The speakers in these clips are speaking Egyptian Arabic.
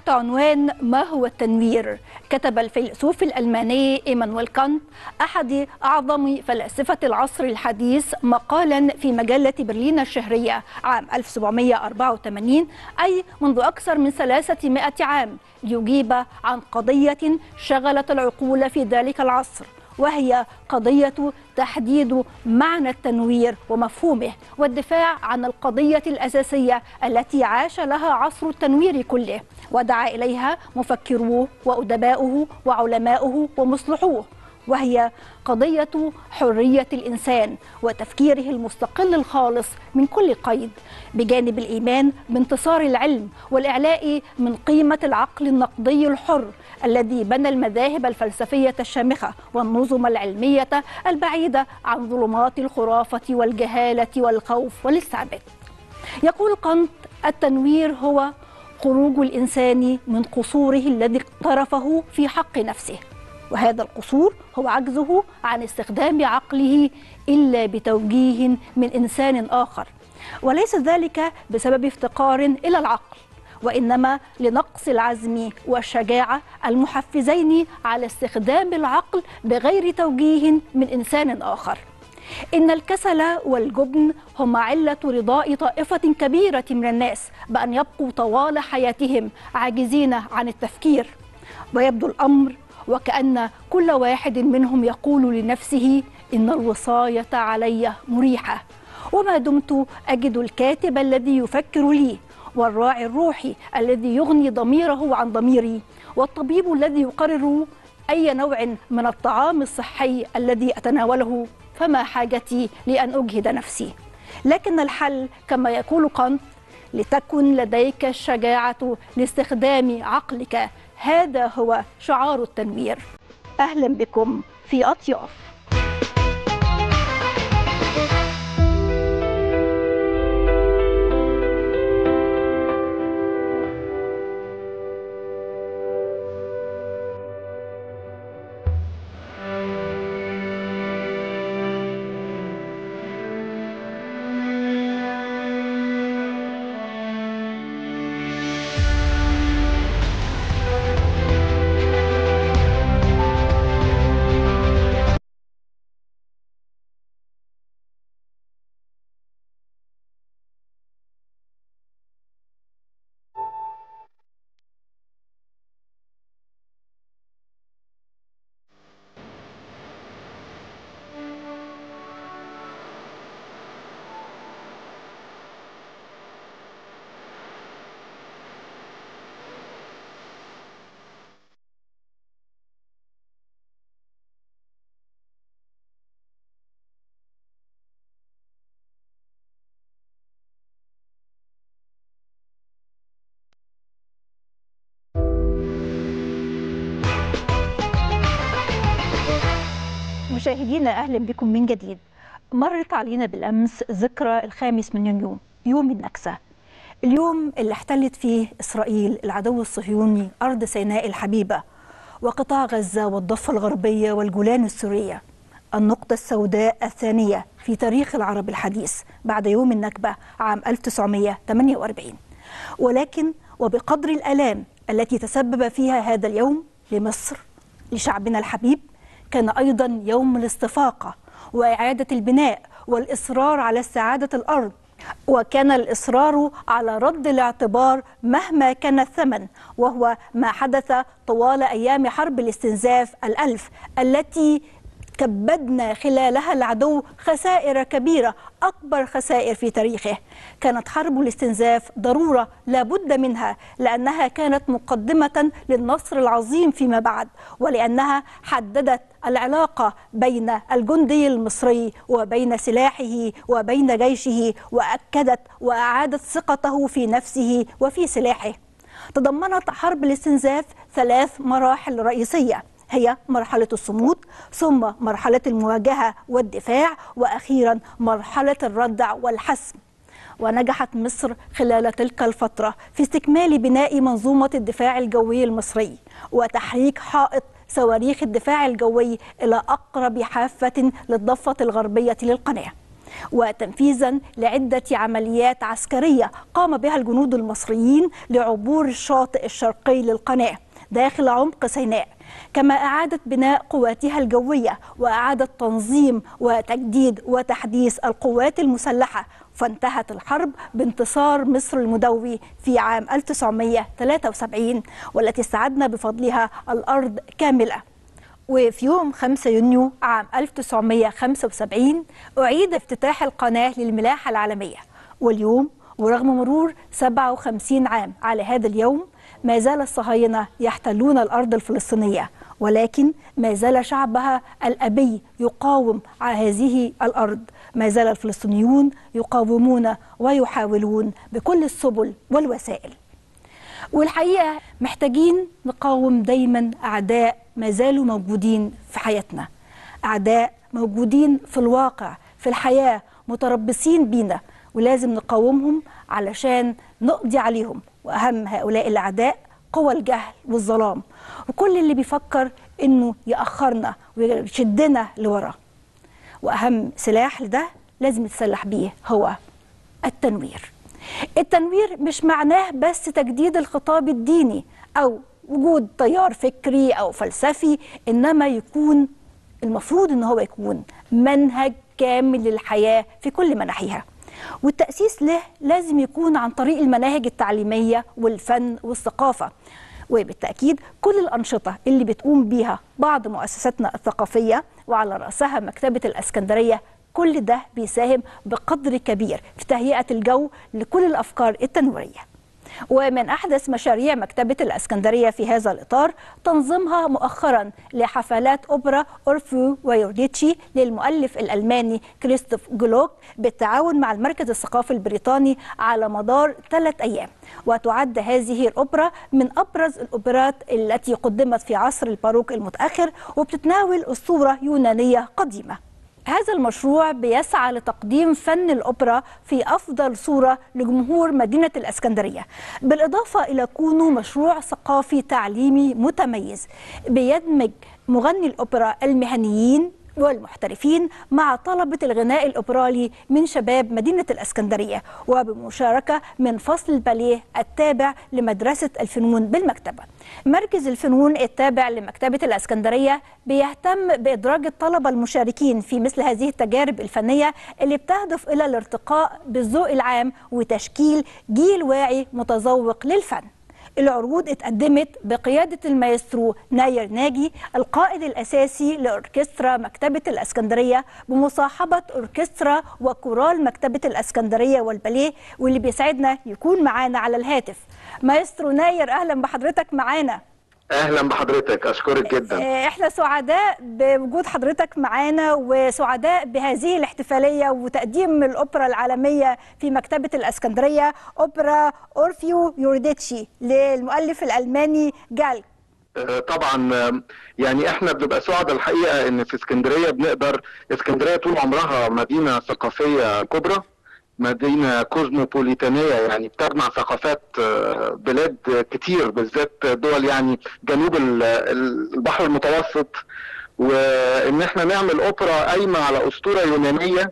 تحت عنوان ما هو التنوير كتب الفيلسوف الألماني إيمانويل كانت أحد أعظم فلاسفة العصر الحديث مقالا في مجلة برلين الشهرية عام 1784 أي منذ أكثر من 300 عام ليجيب عن قضية شغلت العقول في ذلك العصر وهي قضية تحديد معنى التنوير ومفهومه والدفاع عن القضية الأساسية التي عاش لها عصر التنوير كله ودعا إليها مفكروه وأدباؤه وعلماؤه ومصلحوه وهي قضية حرية الإنسان وتفكيره المستقل الخالص من كل قيد بجانب الإيمان بانتصار العلم والإعلاء من قيمة العقل النقدي الحر الذي بنى المذاهب الفلسفية الشامخة والنظم العلمية البعيدة عن ظلمات الخرافة والجهالة والخوف والاستعباد يقول كانت التنوير هو خروج الإنسان من قصوره الذي اقترفه في حق نفسه وهذا القصور هو عجزه عن استخدام عقله الا بتوجيه من انسان اخر وليس ذلك بسبب افتقار الى العقل وانما لنقص العزم والشجاعه المحفزين على استخدام العقل بغير توجيه من انسان اخر إن الكسل والجبن هما علة رضاء طائفة كبيرة من الناس بأن يبقوا طوال حياتهم عاجزين عن التفكير ويبدو الأمر وكأن كل واحد منهم يقول لنفسه إن الوصاية علي مريحة وما دمت أجد الكاتب الذي يفكر لي والراعي الروحي الذي يغني ضميره عن ضميري والطبيب الذي يقرر أي نوع من الطعام الصحي الذي أتناوله فما حاجتي لأن أجهد نفسي لكن الحل كما يقول كانت لتكن لديك الشجاعة لاستخدام عقلك هذا هو شعار التنوير أهلا بكم في أطياف مشاهدينا اهلا بكم من جديد. مرت علينا بالامس ذكرى الخامس من يونيو يوم النكسه. اليوم اللي احتلت فيه اسرائيل العدو الصهيوني ارض سيناء الحبيبه وقطاع غزه والضفه الغربيه والجولان السوريه. النقطة السوداء الثانية في تاريخ العرب الحديث بعد يوم النكبة عام 1948 ولكن وبقدر الآلام التي تسبب فيها هذا اليوم لمصر لشعبنا الحبيب كان ايضا يوم الاستفاقه واعاده البناء والاصرار على استعاده الارض وكان الاصرار على رد الاعتبار مهما كان الثمن وهو ما حدث طوال ايام حرب الاستنزاف الالف التي كبدنا خلالها العدو خسائر كبيره اكبر خسائر في تاريخه كانت حرب الاستنزاف ضروره لا بد منها لانها كانت مقدمه للنصر العظيم فيما بعد ولانها حددت العلاقه بين الجندي المصري وبين سلاحه وبين جيشه واكدت واعادت ثقته في نفسه وفي سلاحه تضمنت حرب الاستنزاف ثلاث مراحل رئيسيه هي مرحلة الصمود ثم مرحلة المواجهة والدفاع وأخيرا مرحلة الردع والحسم ونجحت مصر خلال تلك الفترة في استكمال بناء منظومة الدفاع الجوي المصري وتحريك حائط صواريخ الدفاع الجوي إلى أقرب حافة للضفة الغربية للقناة وتنفيذا لعدة عمليات عسكرية قام بها الجنود المصريين لعبور الشاطئ الشرقي للقناة داخل عمق سيناء كما أعادت بناء قواتها الجوية وأعادت تنظيم وتجديد وتحديث القوات المسلحة فانتهت الحرب بانتصار مصر المدوي في عام 1973 والتي استعدنا بفضلها الأرض كاملة وفي يوم 5 يونيو عام 1975 أعيد افتتاح القناة للملاحة العالمية واليوم ورغم مرور 57 عام على هذا اليوم ما زال الصهاينة يحتلون الأرض الفلسطينية ولكن ما زال شعبها الأبي يقاوم على هذه الأرض ما زال الفلسطينيون يقاومون ويحاولون بكل السبل والوسائل والحقيقة محتاجين نقاوم دايما أعداء ما زالوا موجودين في حياتنا أعداء موجودين في الواقع في الحياة متربصين بينا ولازم نقاومهم علشان نقضي عليهم وأهم هؤلاء الأعداء قوى الجهل والظلام وكل اللي بيفكر إنه يأخرنا ويشدنا لورا وأهم سلاح لده لازم يتسلح بيه هو التنوير التنوير مش معناه بس تجديد الخطاب الديني أو وجود تيار فكري أو فلسفي إنما يكون المفروض إن هو يكون منهج كامل للحياة في كل مناحيها والتأسيس له لازم يكون عن طريق المناهج التعليمية والفن والثقافة وبالتأكيد كل الأنشطة اللي بتقوم بيها بعض مؤسساتنا الثقافية وعلى رأسها مكتبة الأسكندرية كل ده بيساهم بقدر كبير في تهيئة الجو لكل الأفكار التنويرية ومن أحدث مشاريع مكتبة الأسكندرية في هذا الإطار تنظيمها مؤخرا لحفلات أوبرا أورفو ويورديتشي للمؤلف الألماني كريستوف جلوك بالتعاون مع المركز الثقافي البريطاني على مدار ثلاث أيام وتعد هذه الأوبرا من أبرز الأوبرات التي قدمت في عصر الباروك المتأخر وبتتناول أسطورة يونانية قديمة هذا المشروع بيسعى لتقديم فن الأوبرا في أفضل صورة لجمهور مدينة الأسكندرية بالإضافة إلى كونه مشروع ثقافي تعليمي متميز بيدمج مغني الأوبرا المهنيين والمحترفين مع طلبة الغناء الأوبرالي من شباب مدينة الأسكندرية وبمشاركة من فصل الباليه التابع لمدرسة الفنون بالمكتبة مركز الفنون التابع لمكتبة الأسكندرية بيهتم بإدراج الطلبة المشاركين في مثل هذه التجارب الفنية اللي بتهدف إلى الارتقاء بالذوق العام وتشكيل جيل واعي متذوق للفن العروض اتقدمت بقيادة المايسترو ناير ناجي القائد الأساسي لأوركسترا مكتبة الأسكندرية بمصاحبة أوركسترا وكورال مكتبة الأسكندرية والباليه واللي بيسعدنا يكون معانا على الهاتف مايسترو ناير أهلا بحضرتك معانا اهلا بحضرتك اشكرك جدا احنا سعداء بوجود حضرتك معانا وسعداء بهذه الاحتفاليه وتقديم الاوبرا العالميه في مكتبه الاسكندريه اوبرا اورفيو يورديتشي للمؤلف الالماني جال طبعا يعني احنا بنبقى سعداء الحقيقه ان في اسكندريه بنقدر اسكندريه طول عمرها مدينه ثقافيه كبرى مدينة كوزموبوليتانية يعني بتجمع ثقافات بلاد كتير بالذات دول يعني جنوب البحر المتوسط وان احنا نعمل اوبرا قايمة على اسطورة يونانية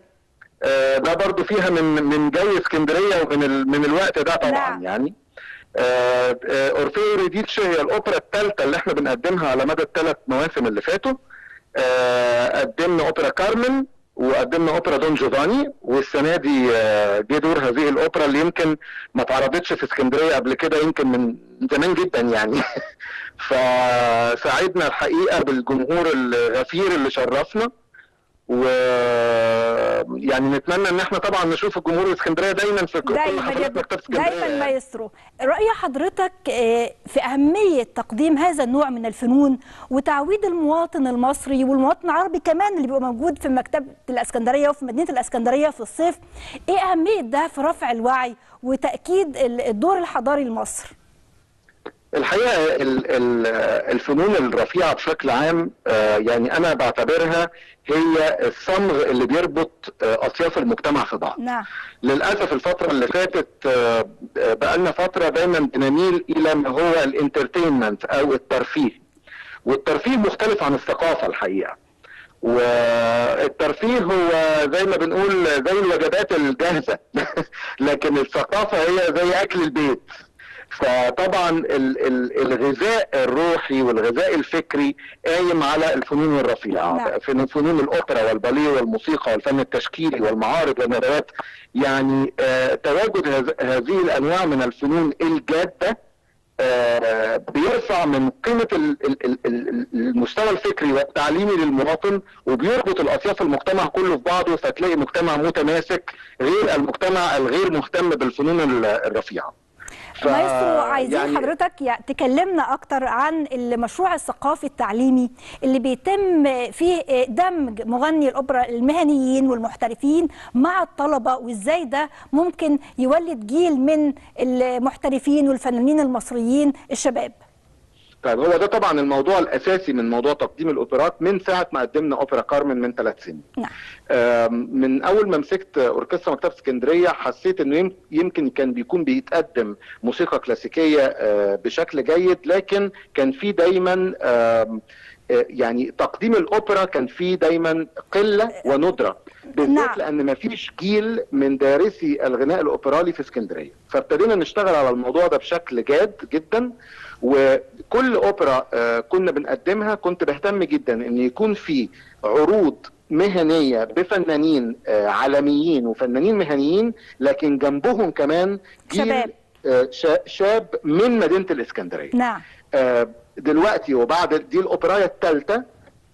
ده برضو فيها من من جو اسكندرية ومن من الوقت ده طبعا نعم. يعني اورفيو ريديتش هي الاوبرا الثالثة اللي احنا بنقدمها على مدى الثلاث مواسم اللي فاتوا قدمنا اوبرا كارمن وقدمنا اوبرا دون جوفاني والسنه دي جه دور هذه الاوبرا اللي يمكن ما اتعرضتش في اسكندريه قبل كده يمكن من زمان جدا يعني فساعدنا الحقيقه بالجمهور الغفير اللي شرفنا و يعني نتمنى ان احنا طبعا نشوف الجمهور الاسكندريه دايما في كل حفلات مكتبه اسكندريه دايما مايسترو راي حضرتك في اهميه تقديم هذا النوع من الفنون وتعويد المواطن المصري والمواطن العربي كمان اللي بيبقى موجود في مكتبه الاسكندريه وفي مدينه الاسكندريه في الصيف ايه اهميه ده في رفع الوعي وتاكيد الدور الحضاري لمصر الحقيقه الفنون الرفيعه بشكل عام يعني انا بعتبرها هي الصمغ اللي بيربط اطياف المجتمع في بعض. نعم. للاسف الفتره اللي فاتت بقى لنا فتره دايما بنميل الى ما هو الانترتينمنت او الترفيه. والترفيه مختلف عن الثقافه الحقيقه. والترفيه هو زي ما بنقول زي الوجبات الجاهزه لكن الثقافه هي زي اكل البيت فطبعا ال- ال- الغذاء الروحي والغذاء الفكري قايم على الفنون الرفيعه نعم. في فنون الاوبرا والباليه والموسيقى والفن التشكيلي والمعارض والندوات يعني آه تواجد هذ- هذه الانواع من الفنون الجاده آه، بيرفع من قيمه ال- ال- ال- ال- المستوى الفكري والتعليمي للمواطن وبيربط الاطياف المجتمع كله في بعضه فتلاقي مجتمع متماسك غير المجتمع الغير مهتم بالفنون ال- الرفيعه. ف- مايسترو عايزين يعني- حضرتك يع- تكلمنا اكتر عن المشروع الثقافي التعليمي اللي بيتم فيه دمج مغني الاوبرا المهنيين والمحترفين مع الطلبه وازاي ده ممكن يولد جيل من المحترفين والفنانين المصريين الشباب طيب هو ده طبعا الموضوع الاساسي من موضوع تقديم الاوبرات من ساعه ما قدمنا اوبرا كارمن من ثلاث سنين. نعم آم، من اول ما مسكت اوركسترا مكتبه اسكندريه حسيت انه يم- يمكن كان بيكون بيتقدم موسيقى كلاسيكيه آه، بشكل جيد لكن كان في دايما آم، آه، يعني تقديم الاوبرا كان فيه دايما قله وندره بالذات نعم. لان ما فيش جيل من دارسي الغناء الاوبرالي في اسكندريه فابتدينا نشتغل على الموضوع ده بشكل جاد جدا وكل اوبرا آه، كنا بنقدمها كنت بهتم جدا ان يكون في عروض مهنيه بفنانين آه، عالميين وفنانين مهنيين لكن جنبهم كمان جيل شباب. آه، شا- شاب من مدينه الاسكندريه نعم آه، دلوقتي وبعد دي الاوبرايه الثالثه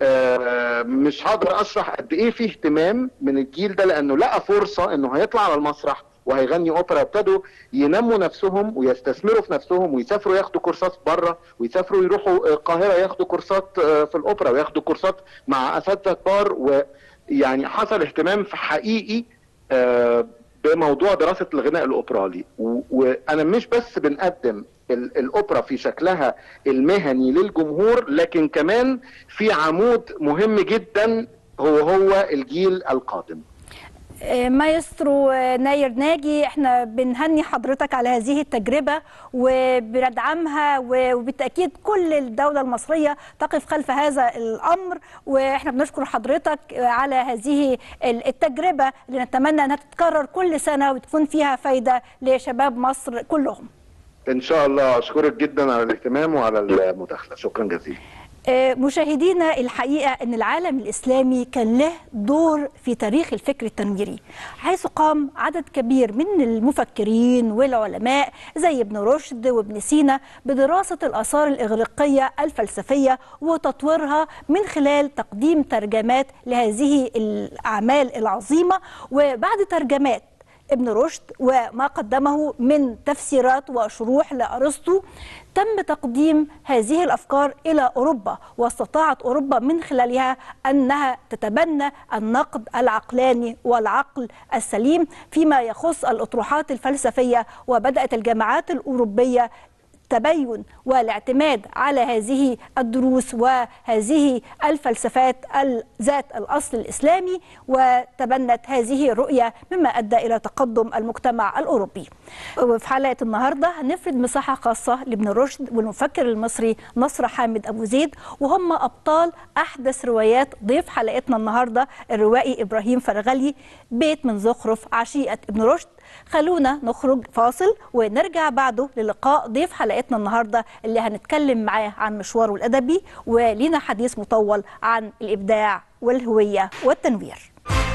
مش هقدر اشرح قد ايه في اهتمام من الجيل ده لانه لقى فرصه انه هيطلع على المسرح وهيغني اوبرا ابتدوا ينموا نفسهم ويستثمروا في نفسهم ويسافروا ياخدوا كورسات بره ويسافروا يروحوا آه، القاهره ياخدوا كورسات آه، في الاوبرا وياخدوا كورسات مع اساتذه كبار ويعني حصل اهتمام في حقيقي آه، بموضوع دراسه الغناء الاوبرالي و- وانا مش بس بنقدم ال- الاوبرا في شكلها المهني للجمهور لكن كمان في عمود مهم جدا هو هو الجيل القادم آه، مايسترو آه، ناير ناجي احنا بنهني حضرتك على هذه التجربة وبندعمها و- وبالتأكيد كل الدولة المصرية تقف خلف هذا الأمر واحنا بنشكر حضرتك آه، على هذه ال- التجربة اللي نتمنى أنها تتكرر كل سنة وتكون فيها فايدة لشباب مصر كلهم ان شاء الله اشكرك جدا على الاهتمام وعلى المداخله شكرا جزيلا آه، مشاهدينا الحقيقة أن العالم الإسلامي كان له دور في تاريخ الفكر التنويري حيث قام عدد كبير من المفكرين والعلماء زي ابن رشد وابن سينا بدراسة الآثار الإغريقية الفلسفية وتطويرها من خلال تقديم ترجمات لهذه الأعمال العظيمة وبعد ترجمات ابن رشد وما قدمه من تفسيرات وشروح لأرسطو تم تقديم هذه الأفكار إلى أوروبا واستطاعت أوروبا من خلالها أنها تتبنى النقد العقلاني والعقل السليم فيما يخص الأطروحات الفلسفية وبدأت الجامعات الأوروبية التبين والاعتماد على هذه الدروس وهذه الفلسفات ذات الأصل الإسلامي وتبنت هذه الرؤية مما أدى إلى تقدم المجتمع الأوروبي وفي حلقة النهاردة هنفرد مساحة خاصة لابن رشد والمفكر المصري نصر حامد أبو زيد وهم أبطال أحدث روايات ضيف حلقتنا النهاردة الروائي إبراهيم فرغلي بيت من زخرف عشيقة ابن رشد خلونا نخرج فاصل ونرجع بعده للقاء ضيف حلقتنا النهارده اللي هنتكلم معاه عن مشواره الادبي ولينا حديث مطول عن الابداع والهويه والتنوير.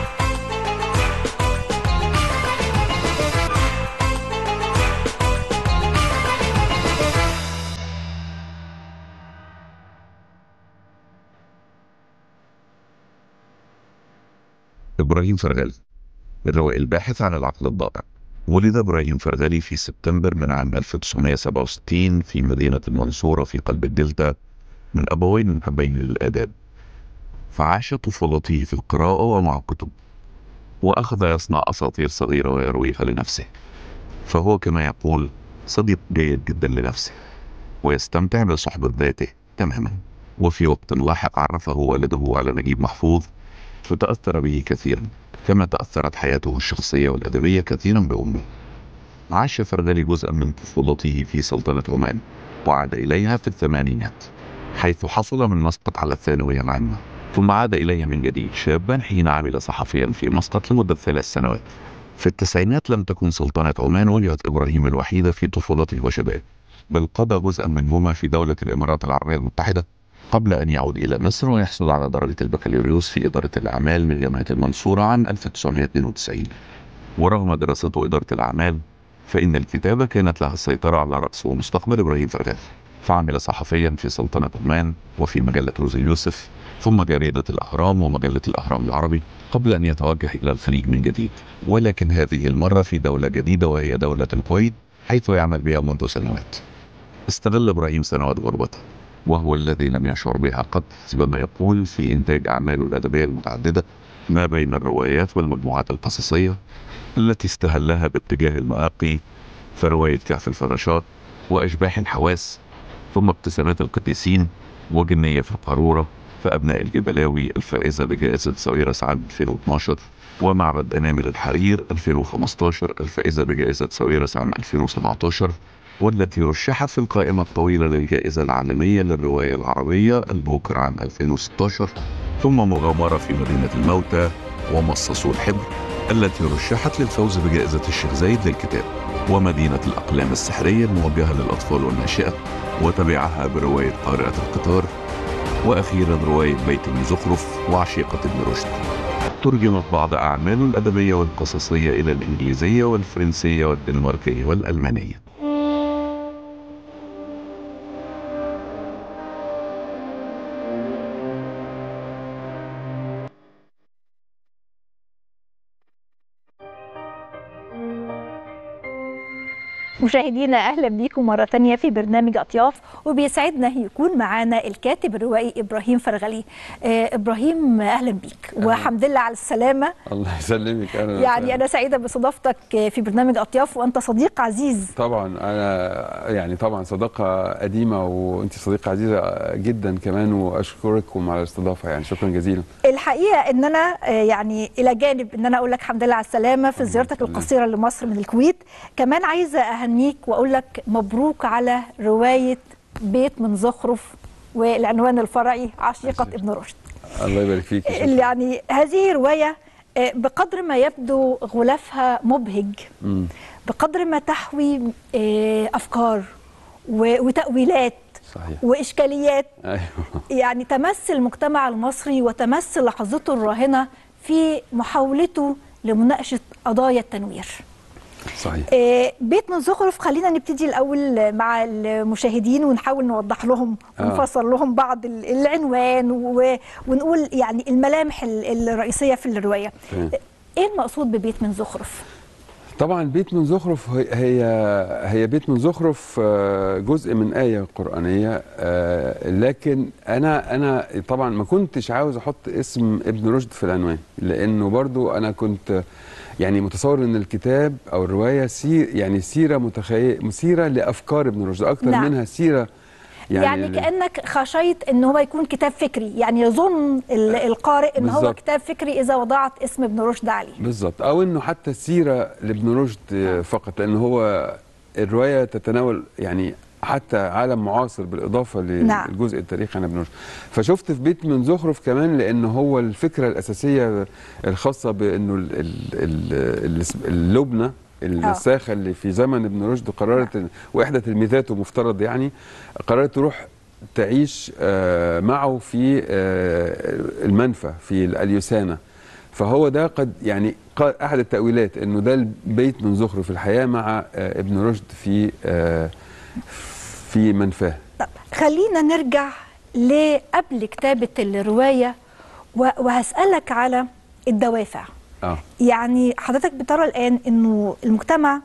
إبراهيم فرغلي الروائي الباحث عن العقل الضائع ولد إبراهيم فرغلي في سبتمبر من عام 1967 في مدينة المنصورة في قلب الدلتا من أبوين محبين للآداب فعاش طفولته في القراءة ومع الكتب وأخذ يصنع أساطير صغيرة ويرويها لنفسه فهو كما يقول صديق جيد جدا لنفسه ويستمتع بصحبة ذاته تماما وفي وقت لاحق عرفه والده على نجيب محفوظ فتأثر به كثيرا كما تأثرت حياته الشخصية والأدبية كثيرا بأمه عاش فرغلي جزءا من طفولته في سلطنة عمان وعاد إليها في الثمانينات حيث حصل من مسقط على الثانوية العامة ثم عاد إلي من جديد شابا حين عمل صحفيا في مسقط لمدة ثلاث سنوات في التسعينات لم تكن سلطنة عمان وجهة إبراهيم الوحيدة في طفولته وشبابه بل قضى جزءا منهما في دولة الإمارات العربية المتحدة قبل أن يعود إلى مصر ويحصل على درجة البكالوريوس في إدارة الأعمال من جامعة المنصورة عام 1992 ورغم دراسته إدارة الأعمال فإن الكتابة كانت لها السيطرة على رأس ومستقبل إبراهيم فرغال فعمل صحفيا في سلطنة عمان وفي مجلة روزي يوسف ثم جريدة الأهرام ومجلة الأهرام العربي قبل أن يتوجه إلى الخليج من جديد ولكن هذه المرة في دولة جديدة وهي دولة الكويت حيث يعمل بها منذ سنوات استغل إبراهيم سنوات غربته وهو الذي لم يشعر بها قط حسب ما يقول في إنتاج أعماله الأدبية المتعددة ما بين الروايات والمجموعات القصصية التي استهلها باتجاه المآقي فرواية كهف الفراشات وأشباح الحواس ثم ابتسامات القديسين وجنية في القارورة فأبناء الجبلاوي الفائزة بجائزة ساويرس عام 2012 ومعبد أنامل الحرير 2015 الفائزة بجائزة ساويرس عام 2017 والتي رشحت في القائمة الطويلة للجائزة العالمية للرواية العربية البوكر عام 2016 ثم مغامرة في مدينة الموتى ومصاصو الحبر التي رشحت للفوز بجائزة الشيخ زايد للكتاب ومدينة الأقلام السحرية الموجهة للأطفال والناشئة وتبعها برواية قارئة القطار وأخيرا رواية بيت من زخرف وعشيقة ابن رشد ترجمت بعض أعماله الأدبية والقصصية إلى الإنجليزية والفرنسية والدنماركية والألمانية مشاهدينا اهلا بيكم مره تانية في برنامج اطياف وبيسعدنا يكون معانا الكاتب الروائي ابراهيم فرغلي آه ابراهيم اهلا بيك وحمد لله على السلامه الله يسلمك انا يعني انا سعيده باستضافتك في برنامج اطياف وانت صديق عزيز طبعا انا يعني طبعا صداقه قديمه وانت صديقه عزيزه جدا كمان واشكركم على الاستضافه يعني شكرا جزيلا الحقيقه ان انا آه، يعني الى جانب ان انا اقول لك الحمد لله على السلامه في زيارتك لله. القصيره لمصر من الكويت كمان عايزه اهنيك واقول لك مبروك على روايه بيت من زخرف والعنوان الفرعي عشيقه ابن رشد الله يبارك فيك شكراً. اللي يعني هذه روايه آه، بقدر ما يبدو غلافها مبهج مم. بقدر ما تحوي آه، افكار و- وتاويلات صحيح واشكاليات ايوه يعني تمس المجتمع المصري وتمس لحظته الراهنه في محاولته لمناقشه قضايا التنوير. صحيح آه، بيت من زخرف خلينا نبتدي الاول مع المشاهدين ونحاول نوضح لهم آه. ونفسر لهم بعض ال- العنوان و- ونقول يعني الملامح ال- الرئيسيه في الروايه. تمام. ايه المقصود ببيت من زخرف؟ طبعا بيت من زخرف هي هي هي بيت من زخرف آه، جزء من آية قرآنية آه، لكن أنا أنا طبعا ما كنتش عاوز أحط اسم ابن رشد في العنوان لأنه برضو أنا كنت يعني متصور إن الكتاب أو الرواية سير يعني سيرة متخيل سيرة لأفكار ابن رشد أكتر نعم. منها سيرة يعني, يعني, يعني كانك خشيت ان هو يكون كتاب فكري يعني يظن ال- القارئ ان هو بالظبط. كتاب فكري اذا وضعت اسم ابن رشد عليه بالظبط او انه حتى سيره لابن رشد فقط لان هو الروايه تتناول يعني حتى عالم معاصر بالاضافه نعم. للجزء التاريخي عن ابن رشد فشفت في بيت من زخرف كمان لان هو الفكره الاساسيه الخاصه بانه ال- ال- ال- اللبنه الساخه اللي في زمن ابن رشد قررت واحدى تلميذاته مفترض يعني قررت تروح تعيش آه، معه في آه، المنفى في اليوسانه فهو ده قد يعني قا- احد التاويلات انه ده البيت من زخرف الحياه مع آه، ابن رشد في آه، في منفاه طب خلينا نرجع لقبل كتابة الرواية و- وهسألك على الدوافع اه يعني حضرتك بترى الآن أنه المجتمع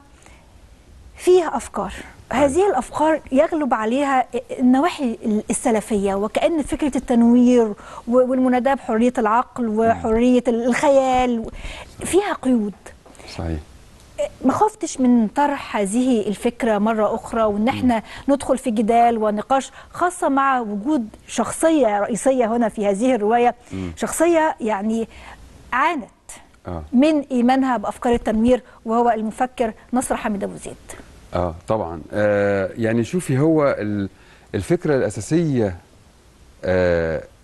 فيه أفكار هذه الأفكار يغلب عليها النواحي السلفية وكأن فكرة التنوير و- والمناداة بحرية العقل وحرية الخيال فيها قيود صحيح ما خفتش من طرح هذه الفكرة مرة أخرى وإن احنا ندخل في جدال ونقاش خاصة مع وجود شخصية رئيسية هنا في هذه الرواية شخصية يعني عانت اه من إيمانها بأفكار التنوير وهو المفكر نصر حامد أبو زيد اه طبعا آه يعني شوفي هو ال- الفكره الاساسيه آه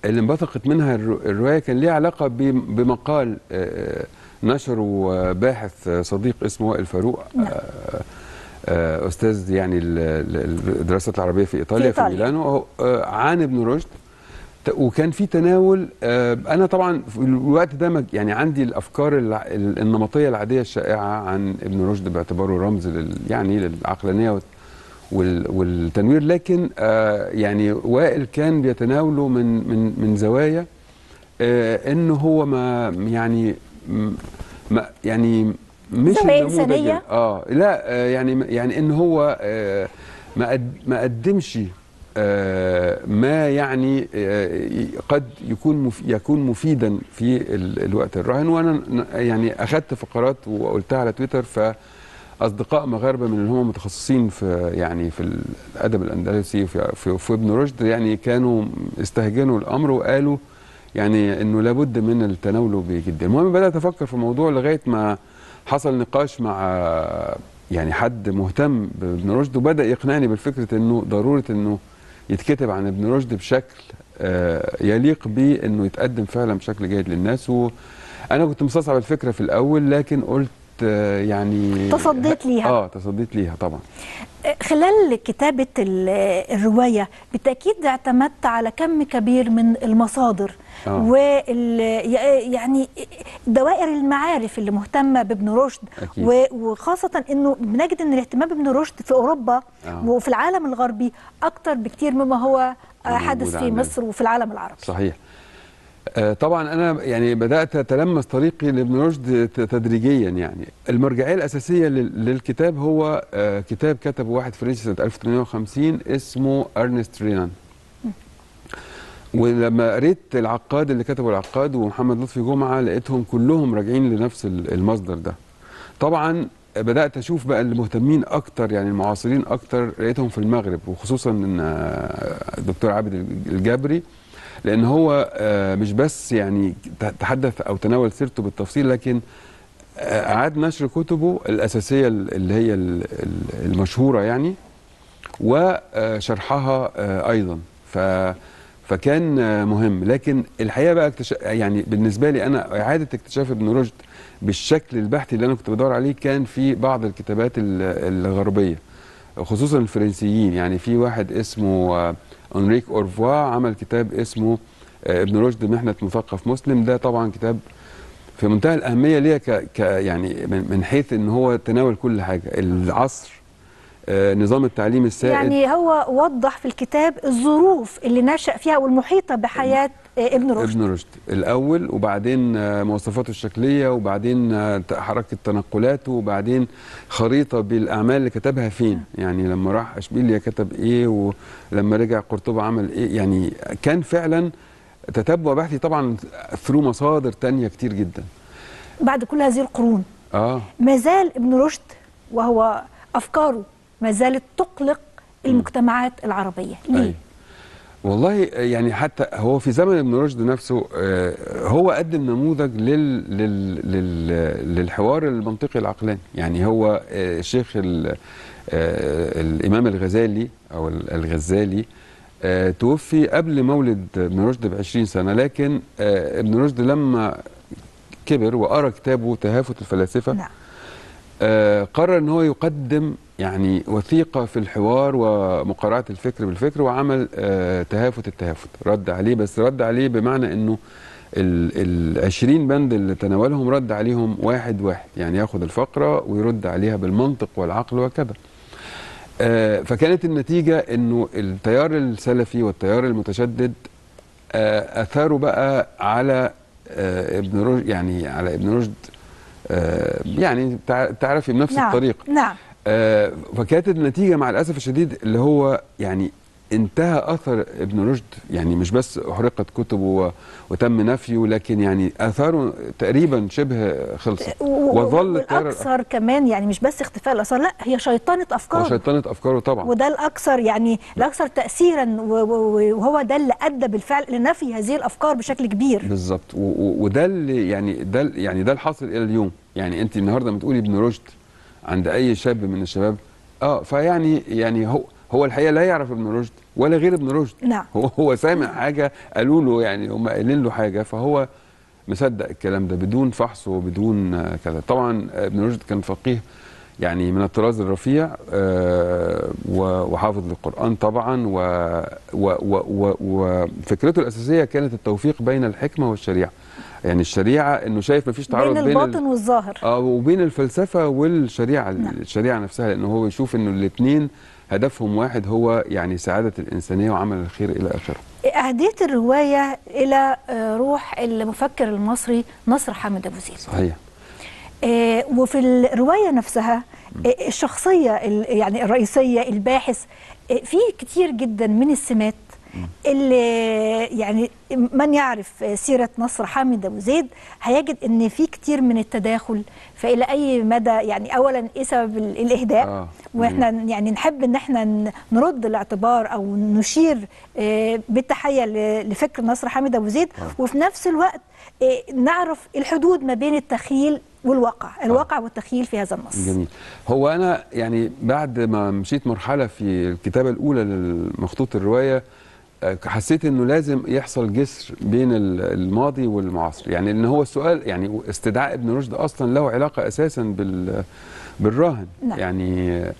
اللي انبثقت منها الر- الروايه كان ليها علاقه ب- بمقال آه، نشره باحث صديق اسمه وائل فاروق نعم. آه، آه، استاذ يعني ال- ال- الدراسات العربيه في ايطاليا في, إيطاليا. ميلانو هو، آه، عن ابن رشد ت- وكان في تناول آه، انا طبعا في الوقت ده ما- يعني عندي الافكار الع- ال- النمطيه العاديه الشائعه عن ابن رشد باعتباره رمز لل يعني للعقلانيه وال- وال- والتنوير لكن آه، يعني وائل كان بيتناوله من من من زوايا آه، انه هو ما يعني م- ما يعني مش زوايا النموذج إنسانية؟ ال- اه لا آه، يعني يعني ان هو آه، ما قد- ما قدمش آه، ما يعني آه، قد يكون مف يكون مفيدا في ال- الوقت الراهن وانا ن- يعني اخذت فقرات وقلتها على تويتر ف اصدقاء مغاربه من اللي هم متخصصين في يعني في الادب الاندلسي في, في, في ابن رشد يعني كانوا استهجنوا الامر وقالوا يعني انه لابد من التناول بجديه المهم بدات افكر في الموضوع لغايه ما حصل نقاش مع يعني حد مهتم بابن رشد وبدا يقنعني بالفكره انه ضروره انه يتكتب عن ابن رشد بشكل آه، يليق به انه يتقدم فعلا بشكل جيد للناس وانا كنت مستصعب الفكره في الاول لكن قلت آه، يعني تصديت ليها. اه تصديت ليها طبعا خلال كتابة ال- الرواية بالتأكيد اعتمدت على كم كبير من المصادر آه. وال يعني دوائر المعارف اللي مهتمة بابن رشد أكيد. و- وخاصة انه بنجد ان الاهتمام بابن رشد في اوروبا آه. وفي العالم الغربي اكتر بكتير مما هو موجود حدث في عندنا. مصر وفي العالم العربي صحيح آه، طبعا انا يعني بدات اتلمس طريقي لابن رشد ت- تدريجيا يعني المرجعيه الاساسيه لل- للكتاب هو آه، كتاب كتبه واحد فرنسي سنه 1850 اسمه ارنست رينان ولما قريت العقاد اللي كتبه العقاد ومحمد لطفي جمعه لقيتهم كلهم راجعين لنفس ال- المصدر ده طبعا بدات اشوف بقى اللي مهتمين اكتر يعني المعاصرين اكتر لقيتهم في المغرب وخصوصا ان آه، الدكتور عابد الجبري لان هو آه، مش بس يعني ت- تحدث او تناول سيرته بالتفصيل لكن آه، اعاد نشر كتبه الاساسيه اللي هي ال- ال- المشهوره يعني وشرحها آه، ايضا ف فكان آه، مهم لكن الحقيقه بقى اكتشف يعني بالنسبه لي انا اعاده اكتشاف ابن رشد بالشكل البحثي اللي انا كنت بدور عليه كان في بعض الكتابات ال- الغربيه خصوصا الفرنسيين يعني في واحد اسمه آه، انريك اورفوا عمل كتاب اسمه آه، ابن رشد محنه مثقف مسلم ده طبعا كتاب في منتهى الاهميه ليا ك, ك يعني من, من حيث ان هو تناول كل حاجه العصر آه، نظام التعليم السائد يعني هو وضح في الكتاب الظروف اللي نشأ فيها والمحيطة بحياة آه، ابن رشد ابن رشد الاول وبعدين آه، مواصفاته الشكليه وبعدين آه، ت- حركه تنقلاته وبعدين خريطه بالاعمال اللي كتبها فين يعني لما راح اشبيليا كتب ايه ولما رجع قرطبه عمل ايه يعني كان فعلا تتبع بحثي طبعا ثرو مصادر تانية كتير جدا بعد كل هذه القرون اه ما زال ابن رشد وهو أفكاره ما زالت تقلق المجتمعات العربية ليه؟ أيوة. والله يعني حتى هو في زمن ابن رشد نفسه آه، هو قدم نموذج لل لل لل للحوار المنطقي العقلاني يعني هو آه، الشيخ ال- آه، الامام الغزالي او ال- الغزالي آه، توفي قبل مولد ابن رشد ب 20 سنه لكن آه، ابن رشد لما كبر وقرا كتابه تهافت الفلاسفه نعم آه، قرر ان هو يقدم يعني وثيقه في الحوار ومقارعه الفكر بالفكر وعمل آه، تهافت التهافت رد عليه بس رد عليه بمعنى انه ال ال 20 بند اللي تناولهم رد عليهم واحد واحد يعني ياخد الفقره ويرد عليها بالمنطق والعقل وكذا آه، فكانت النتيجه انه التيار السلفي والتيار المتشدد آه، اثاروا بقى على آه، ابن رشد يعني على ابن رشد آه، يعني تع- تعرفي بنفس نعم الطريقه نعم آه، فكانت النتيجه مع الاسف الشديد اللي هو يعني انتهى اثر ابن رشد يعني مش بس احرقت كتبه و- وتم نفيه لكن يعني اثاره تقريبا شبه خلصت و- وظل التيار والأكثر كمان يعني مش بس اختفاء الآثار لا هي شيطنة أفكار وشيطنه افكاره طبعا وده الأكثر يعني الأكثر تأثيرا و- و- وهو ده اللي أدى بالفعل لنفي هذه الأفكار بشكل كبير بالظبط و- و- وده اللي يعني ده ال- يعني ده الحاصل الى اليوم يعني انت النهارده لما تقولي ابن رشد عند اي شاب من الشباب اه فيعني يعني هو هو الحقيقه لا يعرف ابن رشد ولا غير ابن رشد نعم هو هو سامع حاجه قالوا له يعني هم قايلين له حاجه فهو مصدق الكلام ده بدون فحص وبدون آه، كذا طبعا آه، ابن رشد كان فقيه يعني من الطراز الرفيع آه، و- وحافظ للقرآن طبعا و- و- و- و- وفكرته الأساسية كانت التوفيق بين الحكمة والشريعة يعني الشريعة انه شايف مفيش تعارض بين بين, الباطن ال... والظاهر اه وبين الفلسفة والشريعة نعم. الشريعة نفسها لانه هو يشوف انه الاثنين هدفهم واحد هو يعني سعادة الإنسانية وعمل الخير إلى آخره أهديت الرواية إلى آه، روح المفكر المصري نصر حامد أبو زيد صحيح آه، وفي الرواية نفسها آه، الشخصية ال- يعني الرئيسية الباحث آه، في كتير جدا من السمات اللي يعني من يعرف آه، سيرة نصر حامد أبو زيد هيجد أن في كتير من التداخل فإلى أي مدى يعني أولا إيه سبب ال- الإهداء آه. واحنا يعني نحب ان احنا ن- نرد الاعتبار او نشير آه، بالتحيه ل- لفكر نصر حامد ابو زيد وفي نفس الوقت آه، نعرف الحدود ما بين التخيل والواقع الواقع والتخيل في هذا النص جميل هو انا يعني بعد ما مشيت مرحله في الكتابه الاولى لمخطوط الروايه آه، حسيت انه لازم يحصل جسر بين ال- الماضي والمعاصر يعني ان هو السؤال يعني استدعاء ابن رشد اصلا له علاقه اساسا بال بالراهن نعم. يعني آه،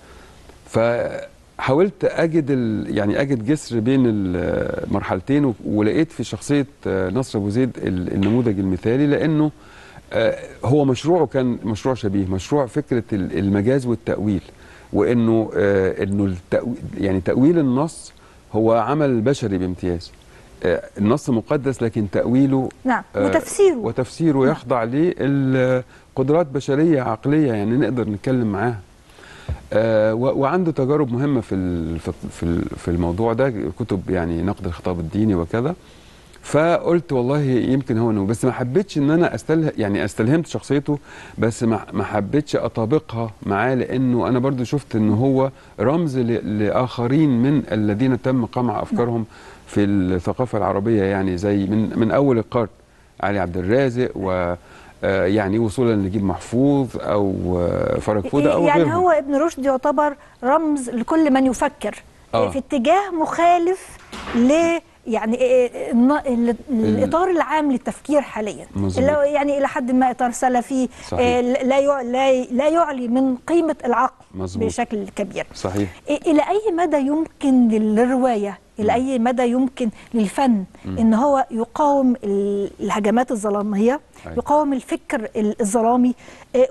فحاولت اجد ال يعني اجد جسر بين المرحلتين و- ولقيت في شخصيه آه، نصر ابو زيد ال- النموذج المثالي لانه آه، هو مشروعه كان مشروع شبيه مشروع فكره ال- المجاز والتاويل وانه آه، انه التأويل يعني تاويل النص هو عمل بشري بامتياز آه، النص مقدس لكن تاويله نعم آه، وتفسيره وتفسيره يخضع لقدرات بشريه عقليه يعني نقدر نتكلم معاها آه، و- وعنده تجارب مهمه في ال- في في ال- في الموضوع ده كتب يعني نقد الخطاب الديني وكذا فقلت والله يمكن هو انه بس ما حبيتش ان انا استله يعني استلهمت شخصيته بس ما ما حبيتش اطابقها معاه لانه انا برضو شفت ان هو رمز ل- لاخرين من الذين تم قمع افكارهم في الثقافه العربيه يعني زي من من اول القرن علي عبد الرازق و آه، يعني وصولا لنجيب محفوظ او آه، فرج فوده او يعني غيرهم هو ابن رشد يعتبر رمز لكل من يفكر آه. في اتجاه مخالف ل يعني إيه الن- ال- الاطار العام للتفكير حاليا مظبوط. اللي هو يعني الى حد ما اطار سلفي صحيح. إيه لا يع- لا لا يعلي من قيمه العقل مظبوط. بشكل كبير صحيح إيه الى اي مدى يمكن للروايه الى اي مدى يمكن للفن ان هو يقاوم ال- الهجمات الظلاميه أيوة. يقاوم الفكر ال- الظلامي إيه،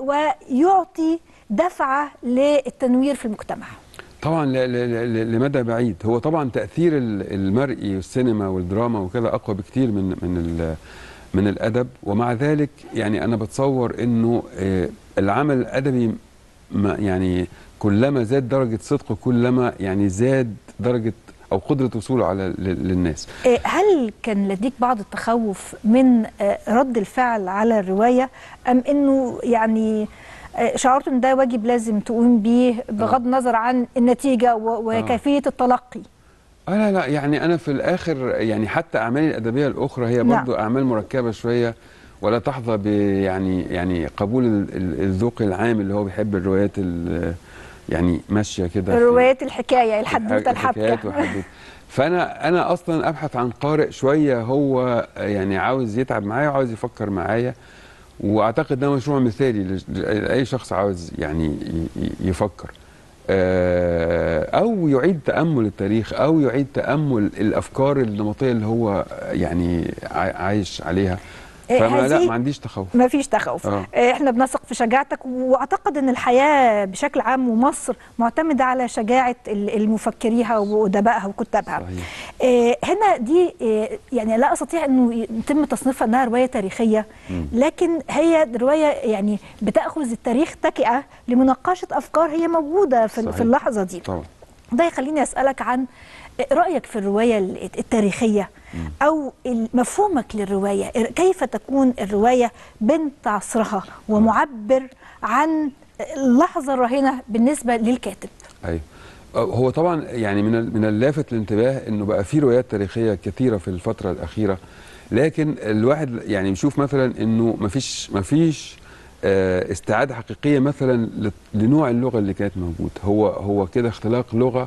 ويعطي دفعه للتنوير في المجتمع طبعا ل- ل- ل- لمدى بعيد هو طبعا تاثير ال- المرئي والسينما والدراما وكذا اقوى بكتير من من ال- من الادب ومع ذلك يعني انا بتصور انه آه، العمل الادبي ما يعني كلما زاد درجه صدقه كلما يعني زاد درجه او قدره وصوله على ل- للناس إيه، هل كان لديك بعض التخوف من آه، رد الفعل على الروايه ام انه يعني آه، شعرت ان ده واجب لازم تقوم بيه بغض النظر عن النتيجه و- وكيفيه التلقي آه لا لا يعني انا في الاخر يعني حتى اعمالي الادبيه الاخرى هي نعم. برضو اعمال مركبه شويه ولا تحظى ب يعني يعني قبول ال- ال- الذوق العام اللي هو بيحب الروايات ال- يعني ماشيه كده في- الروايات الحكايه الحدوته حكايات الحبكه وحدوته فانا انا اصلا ابحث عن قارئ شويه هو يعني عاوز يتعب معايا وعاوز يفكر معايا واعتقد ده مشروع مثالي لج- لاي شخص عاوز يعني ي- ي- يفكر آه، او يعيد تامل التاريخ او يعيد تامل الافكار النمطيه اللي هو يعني عاي- عايش عليها إيه، فما لا هذه- ما عنديش تخوف ما فيش تخوف آه. آه، احنا بنثق في شجاعتك واعتقد ان الحياه بشكل عام ومصر معتمده على شجاعه ال- المفكريها وادبائها وكتابها صحيح. آه، هنا دي آه، يعني لا استطيع انه يتم تصنيفها انها روايه تاريخيه لكن هي روايه يعني بتاخذ التاريخ تكئه لمناقشه افكار هي موجوده في, صحيح. في اللحظه دي طبعا ده يخليني اسالك عن رايك في الروايه التاريخيه او مفهومك للروايه كيف تكون الروايه بنت عصرها ومعبر عن اللحظه الراهنه بالنسبه للكاتب ايوه هو طبعا يعني من ال- من اللافت للانتباه انه بقى في روايات تاريخيه كثيره في الفتره الاخيره لكن الواحد يعني بيشوف مثلا انه مفيش مفيش آه، استعاده حقيقيه مثلا ل- لنوع اللغه اللي كانت موجوده هو هو كده اختلاق لغه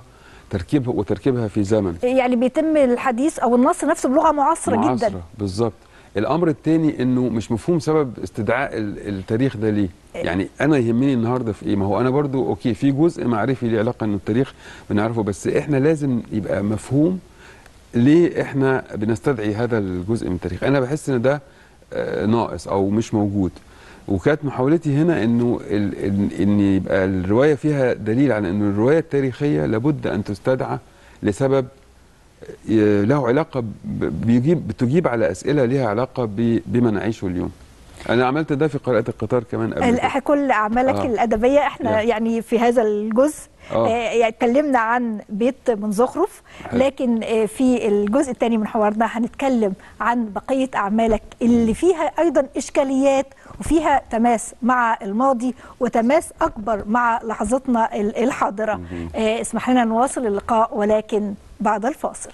تركيبها وتركيبها في زمن يعني بيتم الحديث او النص نفسه بلغه معاصره, معاصرة جدا بالظبط الامر الثاني انه مش مفهوم سبب استدعاء ال- التاريخ ده ليه يعني انا يهمني النهارده في ايه ما هو انا برضو اوكي في جزء معرفي ليه علاقه انه التاريخ بنعرفه بس احنا لازم يبقى مفهوم ليه احنا بنستدعي هذا الجزء من التاريخ انا بحس ان ده آه، ناقص او مش موجود وكانت محاولتي هنا انه ال- إن- ان يبقى الروايه فيها دليل على انه الروايه التاريخيه لابد ان تستدعى لسبب ي- له علاقه ب- بيجيب بتجيب على اسئله لها علاقه ب- بما نعيشه اليوم انا عملت ده في قراءه القطار كمان قبل كده. ال- كل اعمالك آه. الادبيه احنا يا. يعني في هذا الجزء آه. آه، يعني اتكلمنا عن بيت من زخرف حلو. لكن آه، في الجزء الثاني من حوارنا هنتكلم عن بقيه اعمالك اللي فيها ايضا اشكاليات وفيها تماس مع الماضي وتماس اكبر مع لحظتنا ال- الحاضره آه، اسمح لنا نواصل اللقاء ولكن بعد الفاصل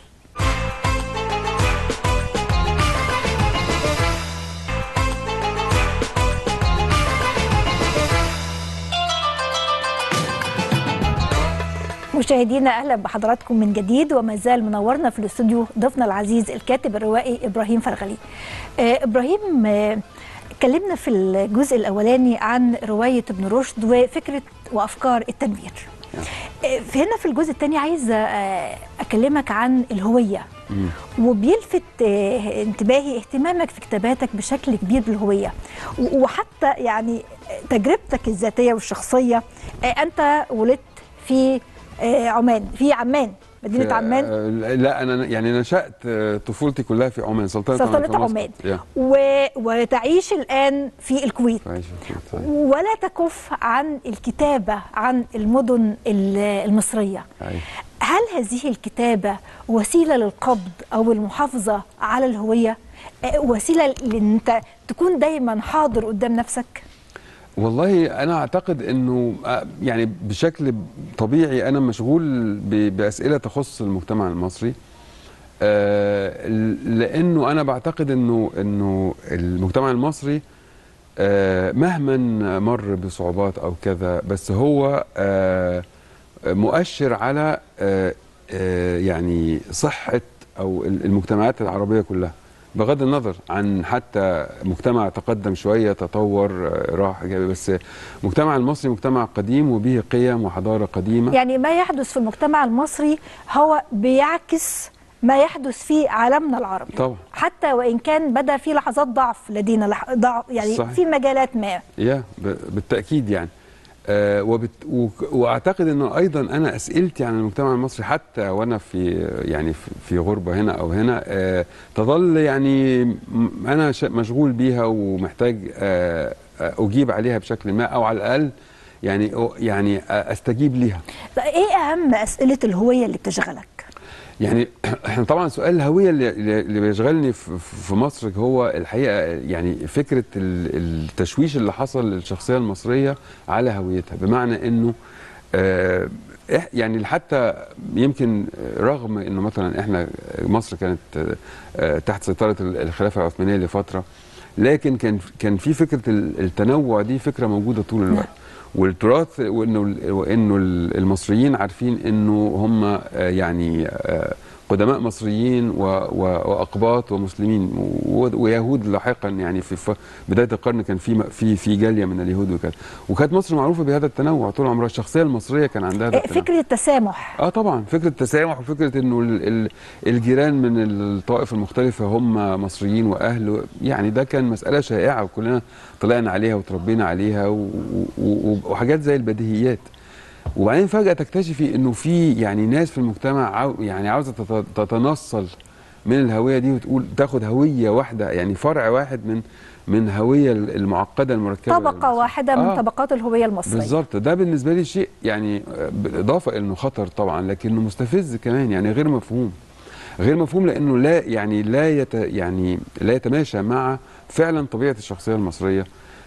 مشاهدينا اهلا بحضراتكم من جديد وما زال منورنا في الاستوديو ضيفنا العزيز الكاتب الروائي ابراهيم فرغلي. آه ابراهيم آه، اتكلمنا في الجزء الاولاني عن روايه ابن رشد وفكره وافكار التنوير. آه، في هنا في الجزء الثاني عايزه آه، اكلمك عن الهويه وبيلفت آه، انتباهي اهتمامك في كتاباتك بشكل كبير بالهويه و- وحتى يعني تجربتك الذاتيه والشخصيه آه، انت ولدت في آه، عمان في عمان مدينه في- عمان آه، لا انا يعني نشات آه، طفولتي كلها في عمان سلطنه سلطنه في مصر. عمان يا. و... وتعيش الان في الكويت عايش في الكويت، صحيح. ولا تكف عن الكتابه عن المدن ال- المصريه أيوة. هل هذه الكتابه وسيله للقبض او المحافظه على الهويه آه، وسيله لان انت تكون دايما حاضر قدام نفسك والله انا اعتقد انه آه، يعني بشكل طبيعي انا مشغول ب- باسئله تخص المجتمع المصري آه، لانه انا بعتقد انه انه المجتمع المصري آه، مهما مر بصعوبات او كذا بس هو آه، مؤشر على آه، آه، يعني صحه او المجتمعات العربيه كلها بغض النظر عن حتى مجتمع تقدم شويه تطور آه، راح إيجابي، بس المجتمع المصري مجتمع قديم وبه قيم وحضاره قديمه يعني ما يحدث في المجتمع المصري هو بيعكس ما يحدث في عالمنا العربي طبعا. حتى وان كان بدا في لحظات ضعف لدينا لح... ضعف يعني صحيح. في مجالات ما يا ب- بالتاكيد يعني آه وبت وك- واعتقد انه ايضا انا اسئلتي عن المجتمع المصري حتى وانا في يعني في- في غربه هنا او هنا آه تظل يعني م- انا ش- مشغول بيها ومحتاج آه آه، اجيب عليها بشكل ما او على الاقل يعني أو- يعني آه، استجيب ليها طيب ايه اهم اسئله الهويه اللي بتشغلك يعني احنا طبعا سؤال الهويه اللي, اللي بيشغلني في في مصر هو الحقيقه يعني فكره ال- التشويش اللي حصل للشخصيه المصريه على هويتها بمعنى انه آه، إح- يعني حتى يمكن رغم انه مثلا احنا مصر كانت آه، تحت سيطره الخلافه العثمانيه لفتره لكن كان كان في فكره ال- التنوع دي فكره موجوده طول الوقت والتراث وانه وانه المصريين عارفين انه هم آه، يعني آه، قدماء مصريين و- و- واقباط ومسلمين و- ويهود لاحقا يعني في ف- بدايه القرن كان في في في جاليه من اليهود وكذا وكانت مصر معروفه بهذا التنوع طول عمرها الشخصيه المصريه كان عندها هذا إيه التنوع فكره التسامح اه طبعا فكره التسامح وفكره انه ال- ال- الجيران من الطوائف المختلفه هم مصريين واهل يعني ده كان مساله شائعه وكلنا طلعنا عليها وتربينا عليها و- و- وحاجات زي البديهيات وبعدين فجاه تكتشفي انه في يعني ناس في المجتمع عاو يعني عاوزه تت- تتنصل من الهويه دي وتقول تاخد هويه واحده يعني فرع واحد من من هويه المعقده المركبه طبقه للمصري. واحده من آه. طبقات الهويه المصريه بالظبط ده بالنسبه لي شيء يعني آه، بالاضافه انه خطر طبعا لكنه مستفز كمان يعني غير مفهوم غير مفهوم لانه لا يعني لا يت يعني لا يتماشى مع فعلا طبيعه الشخصيه المصريه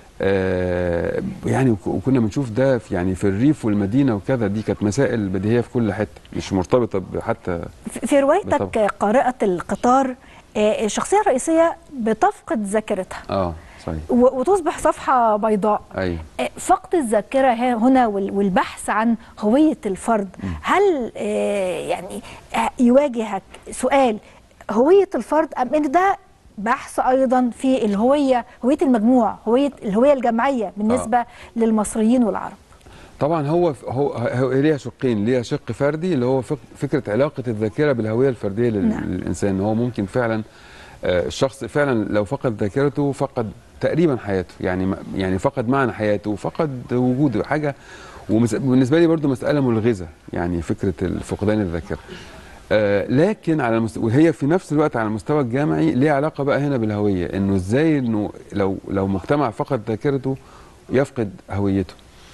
آه يعني وك- وكنا بنشوف ده في يعني في الريف والمدينه وكذا دي كانت مسائل بديهيه في كل حته مش مرتبطه حتى في- في روايتك بالطبع. قارئه القطار آه، الشخصيه الرئيسيه بتفقد ذاكرتها اه صحيح و- وتصبح صفحه بيضاء ايوه آه، فقد الذاكره ها- هنا وال- والبحث عن هويه الفرد هل آه، يعني آه، يواجهك سؤال هويه الفرد ام ان ده بحث ايضا في الهويه هويه المجموع هويه الهويه الجمعيه بالنسبه للمصريين والعرب طبعا هو هو, هو ليها شقين ليها شق فردي اللي هو فك- فكره علاقه الذاكره بالهويه الفرديه لل- نعم. للانسان هو ممكن فعلا آه، الشخص فعلا لو فقد ذاكرته فقد تقريبا حياته يعني ما- يعني فقد معنى حياته فقد وجوده حاجه وبالنسبه لي برضو مساله ملغزه يعني فكره فقدان الذاكره آه، لكن على المست... وهي في نفس الوقت على المستوى الجامعي ليها علاقه بقى هنا بالهويه انه ازاي انه لو لو مجتمع فقد ذاكرته يفقد هويته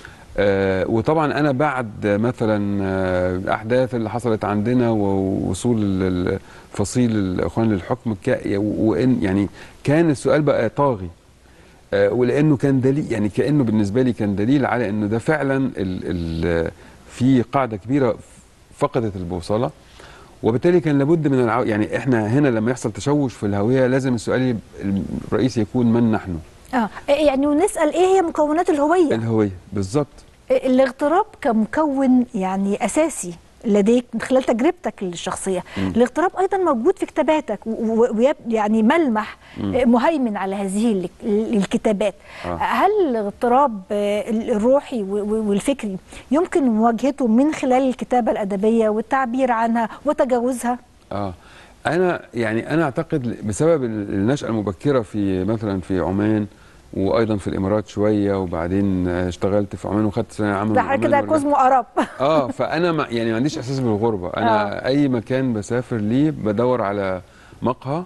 آه، وطبعا انا بعد مثلا آه، الاحداث اللي حصلت عندنا ووصول ال- فصيل الاخوان للحكم كا- وان يعني كان السؤال بقى طاغي آه، ولانه كان دليل يعني كانه بالنسبه لي كان دليل على انه ده فعلا ال ال في قاعده كبيره فقدت البوصله وبالتالي كان لابد من العو... يعني احنا هنا لما يحصل تشوش في الهويه لازم السؤال يب- الرئيسي يكون من نحن اه يعني ونسال ايه هي مكونات الهويه الهويه بالظبط الاغتراب كمكون يعني اساسي لديك من خلال تجربتك الشخصيه الاغتراب ايضا موجود في كتاباتك ويعني ملمح آه، مهيمن على هذه ال- الكتابات آه. هل الاغتراب آه، الروحي و- و- والفكري يمكن مواجهته من خلال الكتابه الادبيه والتعبير عنها وتجاوزها اه انا يعني انا اعتقد بسبب النشاه المبكره في مثلا في عمان وايضا في الامارات شويه وبعدين اشتغلت في عمان وخدت ثانويه عامه ده من حاجه عمان كده ورجعت. كوزمو اراب اه فانا ما يعني ما عنديش احساس بالغربه انا آه. اي مكان بسافر ليه بدور على مقهى